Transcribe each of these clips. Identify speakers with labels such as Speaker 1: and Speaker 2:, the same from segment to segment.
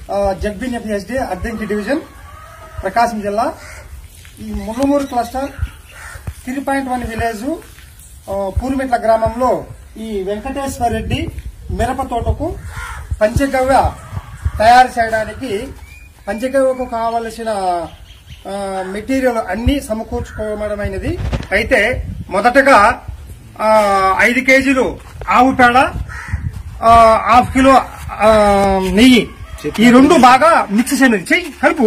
Speaker 1: జగ్బిన్ FSD Addanki division Prakasam జిల్లా ఈ Mullamuru cluster three point one village ఆ, పూర్మిట్ల గ్రామంలో ఈ వెంకటేశ్వర రెడ్డి మిరప తోటకు పంచగవ్య తయారు చేయడానికి పంచగవ్యకు కావలసిన ఆ, మెటీరియల్ అన్ని సమకూర్చుకోవడమైనది అయితే మొదటగా ఆ, ఐదు కేజీలు ఆవు పేడ ఆ, హాఫ్ కిలో ఆ, నెయ్యి ఈ రెండు బాగా మిక్స్ చేయనది చెయ్యి కలుపు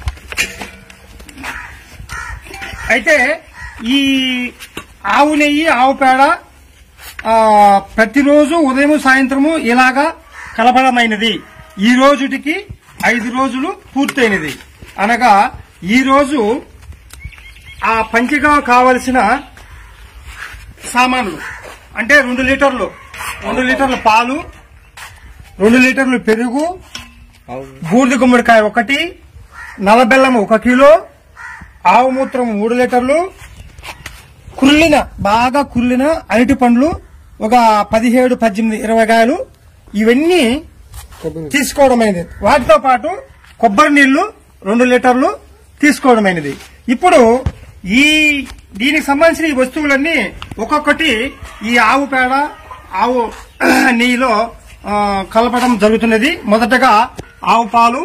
Speaker 1: అయితే ఈ ఆవు నెయ్యి ఆవు పేడ ఆ, ప్రతిరోజు ఉదయం సాయంత్రము ఇలాగా కలపడమైనది ఈ రోజుటికి ఐదు రోజులు పూర్తయినది అనగా ఈ రోజు ఆ పంచిగా కావలసిన సామాన్లు అంటే రెండు లీటర్లు రెండు లీటర్ల పాలు రెండు లీటర్లు పెరుగు బూడిద గుమ్మడికాయ ఒకటి నల్లబెల్లం ఒక కిలో ఆవు మూత్రం మూడు లీటర్లు కుళ్ళిన బాగా కుళ్ళిన అరటి పండ్లు ఒక పదిహేడు పద్దెనిమిది ఇరవై కాయలు ఇవన్నీ తీసుకోవడమైనది వాటితో పాటు కొబ్బరి నీళ్లు రెండు లీటర్లు తీసుకోవడమైనది ఇప్పుడు ఈ దీనికి సంబంధించిన ఈ వస్తువులన్నీ ఒక్కొక్కటి ఈ ఆవు పేడ ఆవు నెయ్యిలో ఆ, కలపడం జరుగుతున్నది మొదటగా ఆవు పాలు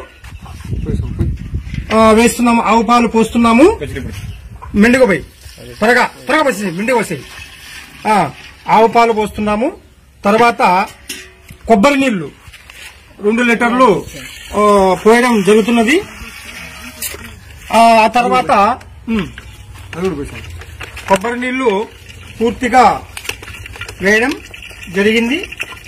Speaker 1: ఆ, వేస్తున్నాము ఆవు పాలు పోస్తున్నాము మెండుగా పోయి త్వరగా త్వరగా పోసి మెండుగా పోసి ఆ, ఆవు పాలు పోస్తున్నాము తర్వాత కొబ్బరి నీళ్లు రెండు లీటర్లు ఆ, పోయడం జరుగుతున్నది ఆ ఆ తర్వాత ఉమ్, కొబ్బరి నీళ్లు పూర్తిగా వేయడం జరిగింది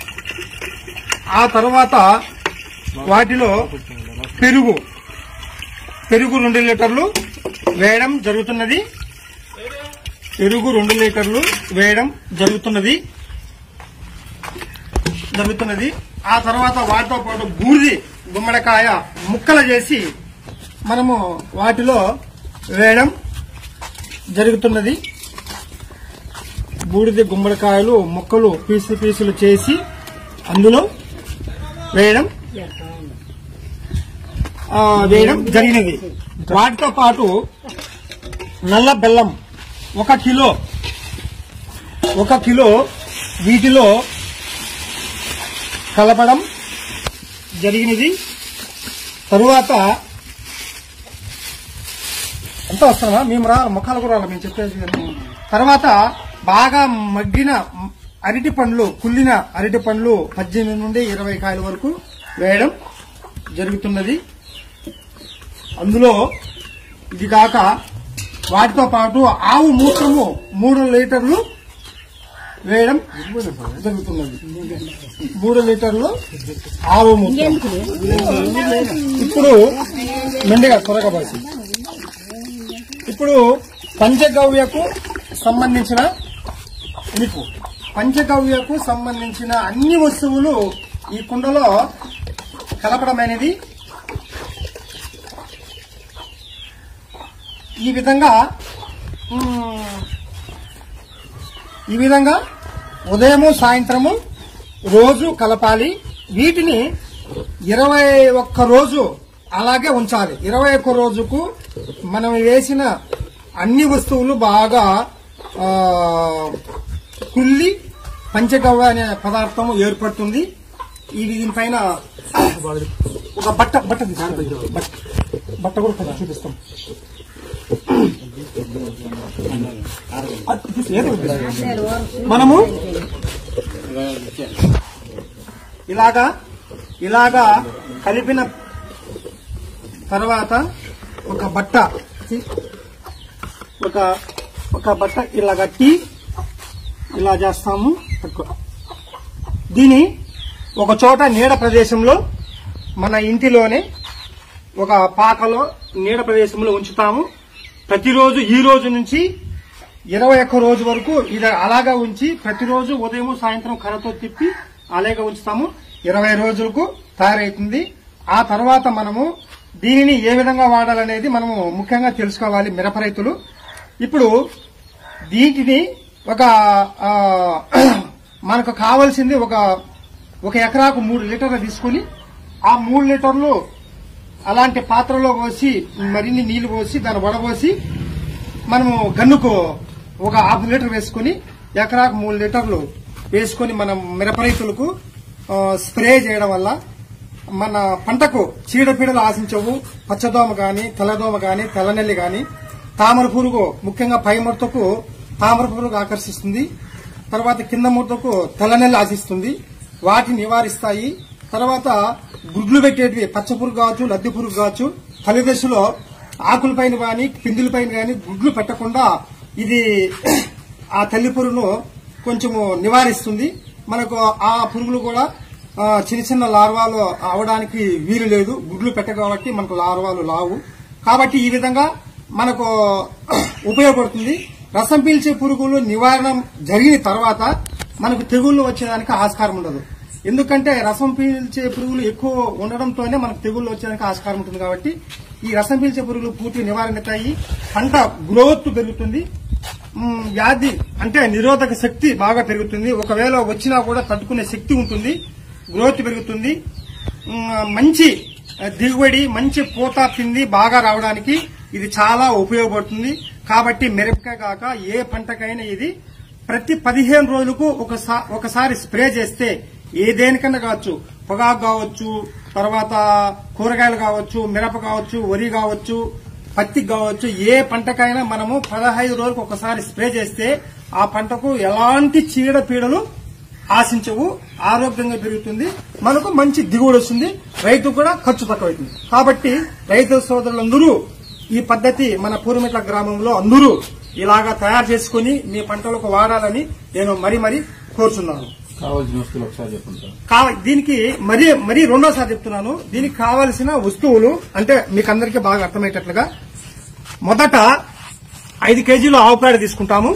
Speaker 1: ఆ తర్వాత వాటిలో పెరుగు పెరుగు రెండు లీటర్లు వేయడం జరుగుతున్నది పెరుగు రెండు లీటర్లు వేయడం జరుగుతున్నది జరుగుతున్నది ఆ తర్వాత వాటితో పాటు బూడిది గుమ్మడికాయ ముక్కలు చేసి మనము వాటిలో వేయడం జరుగుతున్నది బూడిద గుమ్మడికాయలు ముక్కలు పీసు పీసులు చేసి అందులో వేయడం ఆ, వేయడం జరిగినది వాటితో పాటు నల్ల బెల్లం ఒక కిలో ఒక కిలో వీటిలో కలపడం జరిగినది తరువాత అంతా వస్తామా మేము రా ముఖాలు కూడా రాలా మేము చెప్పేసి కానీ. తర్వాత బాగా మగ్గిన అరటి పండ్లు కుళ్ళిన అరటి పండ్లు పద్దెనిమిది నుండి ఇరవై కాయల వరకు వేయడం జరుగుతున్నది అందులో ఇది కాక వాటితో పాటు ఆవు మూత్రము మూడు లీటర్లు వేయడం జరుగుతున్నది మూడు లీటర్లు ఆవు మూత్రం ఇప్పుడు మెండిగా త్వరగా పోసి ఇప్పుడు పంచగవ్యకు సంబంధించిన మీకు పంచగవ్యకు సంబంధించిన అన్ని వస్తువులు ఈ కుండలో కలపడం అనేది ఈ విధంగా మ్, ఈ విధంగా ఉదయము సాయంత్రము రోజు కలపాలి వీటిని ఇరవై ఒక్క రోజు అలాగే ఉంచాలి ఇరవై ఒక్క రోజుకు మనం వేసిన అన్ని వస్తువులు బాగా ఆ, కుళ్ళి పంచగవ్వ అనే పదార్థం ఏర్పడుతుంది ఇది దీనిపైన ఒక బట్ట బట్ట తీసుకోండి. బట్ట బట్ట కూడా కొంచెం చూపిస్తాం అది తీసి ఏదో ఒకటి. మనము ఇలాగా ఇలాగా కలిపిన తర్వాత ఒక బట్ట ఒక ఒక బట్ట ఇలా కట్టి ఇలా చేస్తాము తక్కువ దీని ఒక చోట నీడ ప్రదేశంలో మన ఇంటిలోనే ఒక పాకలో నీడ ప్రదేశంలో ఉంచుతాము ప్రతిరోజు ఈ రోజు నుంచి ఇరవై ఒక్క రోజు వరకు ఇది అలాగా ఉంచి ప్రతిరోజు ఉదయం సాయంత్రం కర్రతో తిప్పి అలాగే ఉంచుతాము ఇరవై రోజులకు తయారవుతుంది ఆ తర్వాత మనము దీనిని ఏ విధంగా వాడాలనేది మనము ముఖ్యంగా తెలుసుకోవాలి మిరప రైతులు ఇప్పుడు దీటిని ఒక ఆ, మనకు కావాల్సింది ఒక ఒక ఎకరాకు మూడు లీటర్లు తీసుకుని ఆ మూడు లీటర్లు అలాంటి పాత్రలో పోసి మరిన్ని నీళ్లు పోసి దాన్ని వడబోసి మనము గన్నుకు ఒక హాఫ్ లీటర్ వేసుకుని ఎకరాకు మూడు లీటర్లు వేసుకుని మనం మిరప రైతులకు ఆ, స్ప్రే చేయడం వల్ల మన పంటకు చీడపీడలు ఆశించవు పచ్చదోమ గాని తెల్లదోమ గాని తెల్లనెల్లి గాని తామర పురుగు ముఖ్యంగా పై ముడతకు తామర పురుగు ఆకర్షిస్తుంది తర్వాత కింద ముడతకు తెల్లనెల్లి ఆశిస్తుంది వాటిని నివారిస్తాయి తర్వాత గుడ్లు పెట్టేటివి పచ్చ పురుగు కావచ్చు లద్దె పురుగు కావచ్చు తల్లి దశలో ఆకులపైన గాని పిందులపైన గాని గుడ్లు పెట్టకుండా ఇది ఆ తల్లి పురుగును కొంచెము నివారిస్తుంది మనకు ఆ పురుగులు కూడా ఆ, చిన్న చిన్న లార్వాలు అవడానికి వీలు లేదు గుడ్లు పెట్ట కాబట్టి మనకు లార్వాలు లావు కాబట్టి ఈ విధంగా మనకు ఉపయోగపడుతుంది రసం పీల్చే పురుగులు నివారణ జరిగిన తర్వాత మనకు తెగుళ్లు వచ్చేదానికి ఆస్కారం ఉండదు ఎందుకంటే రసం పీల్చే పురుగులు ఎక్కువ ఉండడంతోనే మనకు తెగుళ్లు వచ్చేదానికి ఆస్కారం ఉంటుంది కాబట్టి ఈ రసం పీల్చే పురుగులు పూర్తి నివారణ అవుతాయి పంట గ్రోత్ పెరుగుతుంది మ్, వ్యాధి అంటే నిరోధక శక్తి బాగా పెరుగుతుంది ఒకవేళ వచ్చినా కూడా తట్టుకునే శక్తి ఉంటుంది గ్రోత్ పెరుగుతుంది మ్, మంచి దిగుబడి మంచి పూత పిండి బాగా రావడానికి ఇది చాలా ఉపయోగపడుతుంది కాబట్టి మిరపకాయ కాక ఏ పంటకైనా ఇది ప్రతి పదిహేను రోజులకు ఒకసా- ఒకసారి స్ప్రే చేస్తే ఏ దేనికన్నా కావచ్చు పొగాకు కావచ్చు తర్వాత కూరగాయలు కావచ్చు మిరప కావచ్చు వరి కావచ్చు పత్తి కావచ్చు ఏ పంటకైనా మనము పదహైదు రోజులకు ఒకసారి స్ప్రే చేస్తే ఆ పంటకు ఎలాంటి చీడపీడలు ఆశించవు ఆరోగ్యంగా పెరుగుతుంది మనకు మంచి దిగుబడి వస్తుంది రైతు కూడా ఖర్చు తక్కువవుతుంది కాబట్టి రైతు సోదరులందరూ ఈ పద్ధతి మన పూర్వమిట్ల గ్రామంలో అందరూ ఇలాగా తయారు చేసుకుని మీ పంటలకు వాడాలని నేను మరీ మరీ కోరుచున్నాను
Speaker 2: కావాల్సిన వస్తువులు ఒకసారి చెప్పండి సార్
Speaker 1: కావ- దీనికి మరీ మరీ రెండోసారి చెప్తున్నాను దీనికి కావలసిన వస్తువులు అంటే మీకు అందరికీ బాగా అర్థమయ్యేటట్లుగా మొదట ఐదు కేజీలు ఆవు పేడ తీసుకుంటాము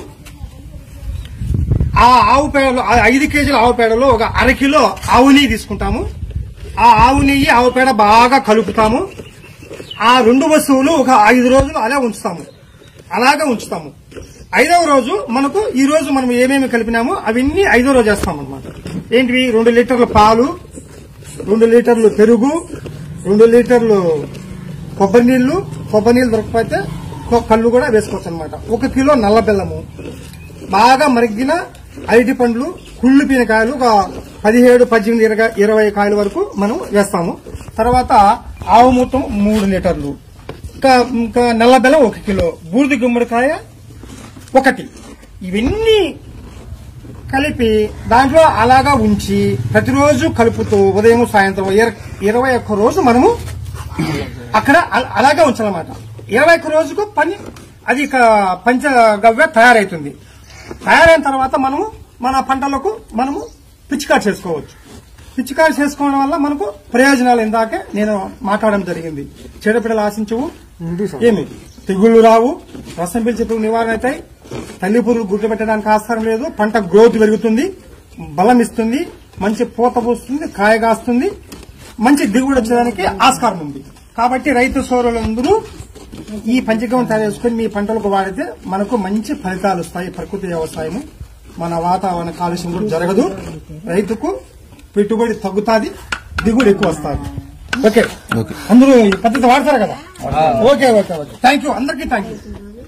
Speaker 1: ఆ ఆవు పేడలో ఆ ఐదు కేజీల ఆవు పేడలో ఒక అరకిలో ఆవు నెయ్యి తీసుకుంటాము ఆ ఆవు నెయ్యి ఆవు పేడ బాగా కలుపుతాము ఆ రెండు వస్తువులు ఒక ఐదు రోజులు అలా ఉంచుతాము అలాగే ఉంచుతాము ఐదవ రోజు మనకు ఈ రోజు మనం ఏమేమి కలిపినామో అవన్నీ ఐదో రోజు వేస్తాం అనమాట ఏంటివి రెండు లీటర్ల పాలు రెండు లీటర్లు పెరుగు రెండు లీటర్లు కొబ్బరి నీళ్లు కొబ్బరి నీళ్లు దొరకకపోతే కొ- కళ్ళు కూడా వేసుకోవచ్చు అనమాట ఒక కిలో నల్ల బెల్లము బాగా మరిగిన అరటి పండ్లు కుళ్ళు పీనకాయలు ఒక పదిహేడు పద్దెనిమిది ఇరవై- ఇరవై కాయల వరకు మనం వేస్తాము తర్వాత ఆవు మూతం మూడు లీటర్లు ఇంకా ఇంకా నల్ల బెల్లం ఒక కిలో బూడిద గుమ్మడికాయ ఒకటి ఇవన్నీ కలిపి దాంట్లో అలాగా ఉంచి ప్రతిరోజు కలుపుతూ ఉదయం సాయంత్రం ఇర- ఇరవై ఒక్క రోజు మనము అక్కడ అ- అలాగే ఉంచాలన్నమాట ఇరవై ఒక్క రోజుకు పని అది ఇక పంచగవ్య తయారైతుంది తయారైన తర్వాత మనము మన పంటలకు మనము పిచికారి చేసుకోవచ్చు పిచికారి చేసుకోవడం వల్ల మనకు ప్రయోజనాలు ఇందాకే నేను మాట్లాడడం జరిగింది చెడుపిడలు ఆశించవు ఏమి తెగుళ్లు రావు రసం పీల్చే పురుగు నివారణ అవుతాయి తల్లి పురుగు గుడ్లు పెట్టడానికి ఆస్కారం లేదు పంట గ్రోత్ పెరుగుతుంది బలం ఇస్తుంది మంచి పూత పూస్తుంది కాయ కాస్తుంది మంచి దిగుబడి వచ్చేదానికి ఆస్కారం ఉంది కాబట్టి రైతు సోదరులందరూ ఈ పంచగం తయారు చేసుకుని మీ పంటలకు వాడితే మనకు మంచి ఫలితాలు వస్తాయి ప్రకృతి వ్యవసాయము మన వాతావరణ కాలుష్యం కూడా జరగదు రైతుకు పెట్టుబడి తగ్గుతాది దిగుబడి ఎక్కువ వస్తుంది ఓకే అందరూ ఈ పద్ధతి వాడతారు కదా okay okay okay thank you అందరికీ థ్యాంక్ యూ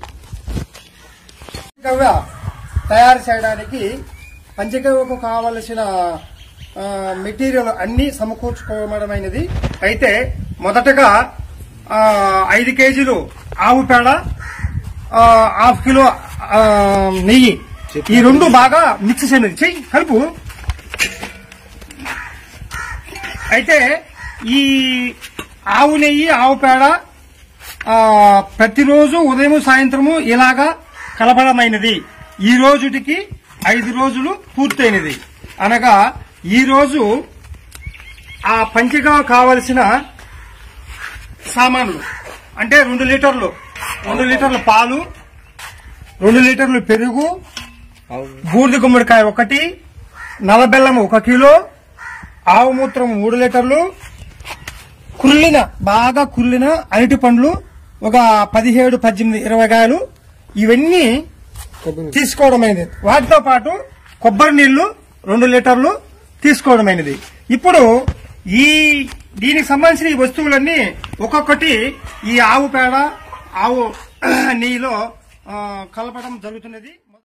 Speaker 1: పంచగవ్య తయారు చేయడానికి పంచగవ్యకు కావలసిన ఆ, మెటీరియల్ అన్ని సమకూర్చుకోవడమైనది అయితే మొదటగా ఆ, ఐదు కేజీలు ఆవు పేడ ఆ, హాఫ్ కిలో ఆ, నెయ్యి ఈ రెండు బాగా మిక్స్ చేయలేదు చెయ్యి కలుపు అయితే ఈ ఆవు నెయ్యి ఆవు పేడ ఆ, ప్రతిరోజు ఉదయం సాయంత్రము ఇలాగా కలపడమైనది ఈ రోజుటికి ఐదు రోజులు పూర్తయినది అనగా ఈ రోజు ఆ పంచగా కావలసిన సామాన్లు అంటే రెండు లీటర్లు రెండు లీటర్ల పాలు రెండు లీటర్లు పెరుగు బూడిద గుమ్మడికాయ ఒకటి నల్లబెల్లం ఒక కిలో ఆవు మూత్రం మూడు లీటర్లు కుళ్ళిన బాగా కుళ్ళిన అరటి పండ్లు ఒక పదిహేడు పద్దెనిమిది ఇరవై కాయలు ఇవన్నీ తీసుకోవడమైనది వాటితో పాటు కొబ్బరి నీళ్లు రెండు లీటర్లు తీసుకోవడమైనది ఇప్పుడు ఈ దీనికి సంబంధించిన ఈ వస్తువులన్నీ ఒక్కొక్కటి ఈ ఆవు పేడ ఆవు నెయ్యిలో ఆ, కలపడం జరుగుతున్నది